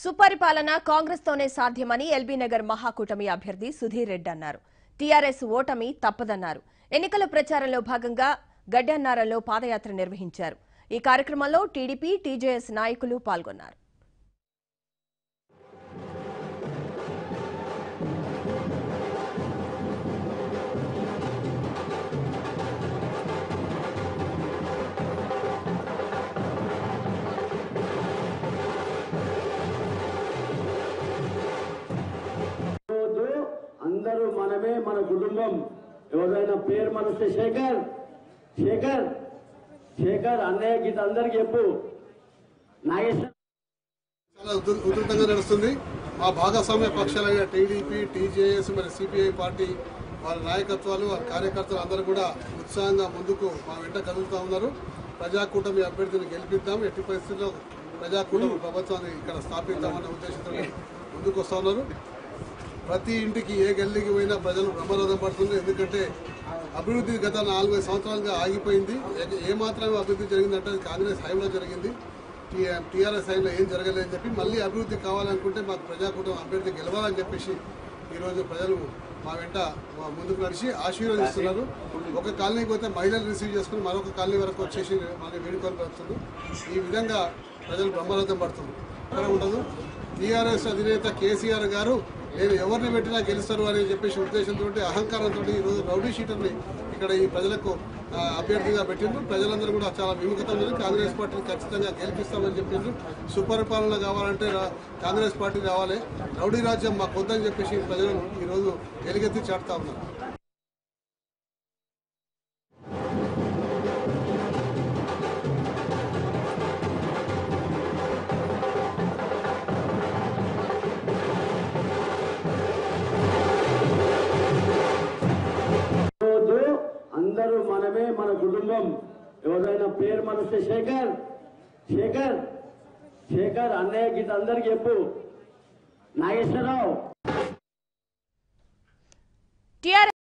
సుపరిపాలన కాంగ్రెస్ తోనే సాధ్యమని ఎల్బీ నగర్ మహాకూటమి అభ్యర్థి సుధీర్ రెడ్డి అన్నారు టీఆర్ఎస్ ఓటమి తప్పదన్నారు ఎన్నికల ప్రచారంలో భాగంగా గడ్డన్నారంలో పాదయాత్ర నిర్వహించారు ఈ కార్యక్రమంలో టీడీపీ టీజేఎస్ నాయకులు పాల్గొన్నారు రోజు అందరూ మనమే మన కుటుంబం ఎవరైనా పేరు మనస్తే శేఖర్ శేఖర్ శేఖర్ అన్నయ్య గీత అందరికి చెప్పు నాగేశ్వర చాలా ఉధృ- ఉధృతంగా నడుస్తుంది మా భాగస్వామ్య పక్షాలైన టీడీపీ టీజేఎస్ మరి సిపిఐ పార్టీ వారి నాయకత్వాలు వారి కార్యకర్తలు అందరూ కూడా ఉత్సాహంగా ముందుకు మా వెంట కదులుతూ ఉన్నారు ప్రజాకూటమి అభ్యర్థిని గెలిపిద్దాం ఎట్టి పరిస్థితుల్లో ప్రజాకూటమి ప్రభుత్వాన్ని ఇక్కడ స్థాపిద్దామనే ఉద్దేశంతో ముందుకు వస్తూ ఉన్నారు ప్రతి ఇంటికి ఏ గల్లీకి పోయినా ప్రజలు బ్రహ్మరథం పడుతుంది ఎందుకంటే అభివృద్ధి గత నాలుగైదు సంవత్సరాలుగా ఆగిపోయింది ఏ- ఏ మాత్రమే అభివృద్ధి జరిగిందంటే అది కాంగ్రెస్ హయాంలో జరిగింది టీఆర్ఎస్ హయాంలో ఏం జరగలేదని చెప్పి మళ్ళీ అభివృద్ధి కావాలనుకుంటే మాకు ప్రజాకూటమి అభ్యర్థి గెలవాలని చెప్పేసి ఈరోజు ప్రజలు మా వెంట మా ముందుకు నడిచి ఆశీర్వదిస్తున్నారు ఒక కాలనీకి పోతే మహిళలు రిసీవ్ చేసుకుని మరొక కాలనీ వరకు వచ్చేసి మనకి వేడుకొని పడుతున్నారు ఈ విధంగా ప్రజలు బ్రహ్మరథం పడుతున్నారు ఎక్కడ ఉండదు టీఆర్ఎస్ అధినేత కేసీఆర్ గారు నేను ఎవరిని పెట్టినా గెలుస్తారు అని చెప్పేసి ఉద్దేశంతో అహంకారంతో ఈరోజు రౌడీ షీటర్ని ఇక్కడ ఈ ప్రజలకు ఆ, అభ్యర్థిగా పెట్టిండ్రు ప్రజలందరూ కూడా చాలా విముఖత ఉంది కాంగ్రెస్ పార్టీని ఖచ్చితంగా గెలిపిస్తామని చెప్పిండ్రు సుపరిపాలన కావాలంటే రా- కాంగ్రెస్ పార్టీ రావాలి రౌడీ రాజ్యం మాకు వద్దని చెప్పేసి ప్రజలు ఈరోజు ఎలుగెత్తి చాటుతా ఉన్నారు రోజు అందరూ మనమే మన కుటుంబం ఎవరైనా పేరు మనస్తే శేఖర్ శేఖర్ శేఖర్ అన్నయ్య గీత అందరికి చెప్పు నాగేశ్వరరావు టీఆర్ఎస్